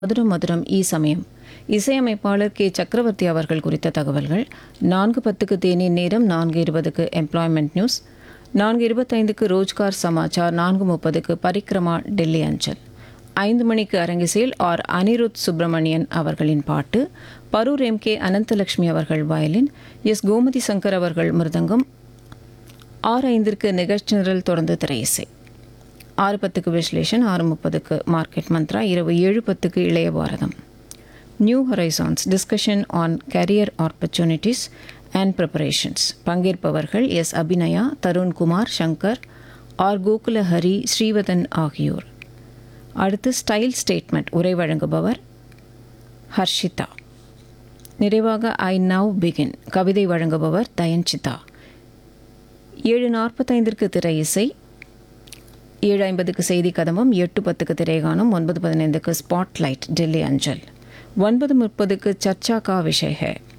மதுரம் மதுரம் ஈ சமயம் இசையமைப்பாளர் கே சக்கரவர்த்தி அவர்கள் குறித்த தகவல்கள் நான்கு பத்துக்கு தேநீர் நேரம் நான்கு இருபதுக்கு எம்ப்ளாய்மெண்ட் நியூஸ் நான்கு இருபத்தைந்துக்கு ரோஜ்கார் சமாச்சார் நான்கு முப்பதுக்கு பரிக்ரமா டெல்லி அஞ்சல் ஐந்து மணிக்கு அரங்கிசையில் ஆர் அனிருத் சுப்பிரமணியன் அவர்களின் பாட்டு பரூர் எம் கே அனந்தலட்சுமி அவர்கள் வயலின் எஸ் கோமதி சங்கர் அவர்கள் மிருதங்கம் ஆறு ஐந்திற்கு நிகழ்ச்சி நிரல் தொடர்ந்து திரையிசை ஆறு பத்துக்கு விஸ்லேஷன் ஆறு முப்பதுக்கு மார்க்கெட் மந்த்ரா இரவு ஏழு பத்துக்கு இளைய பாரதம் new horizons discussion on career opportunities and preparations பங்கேற்பவர்கள் எஸ் அபிநயா தருண்குமார் சங்கர் ஆர் கோகுல ஹரி ஸ்ரீவதன் ஆகியோர் அடுத்து ஸ்டைல் ஸ்டேட்மெண்ட் உரை வழங்குபவர் ஹர்ஷிதா நிறைவாக ஐ நவ் பிகின் கவிதை வழங்குபவர் தயன்சிதா ஏழு நாற்பத்தைந்திற்கு திரை இசை ஏழு ஐம்பதுக்கு செய்தி கதம்பம் எட்டு பத்துக்கு திரைகானம் ஒன்பது பதினைந்துக்கு ஸ்பாட்லைட் டெல்லி அஞ்சல் ஒன்பது முப்பதுக்கு சர்ச்சா கா விஷய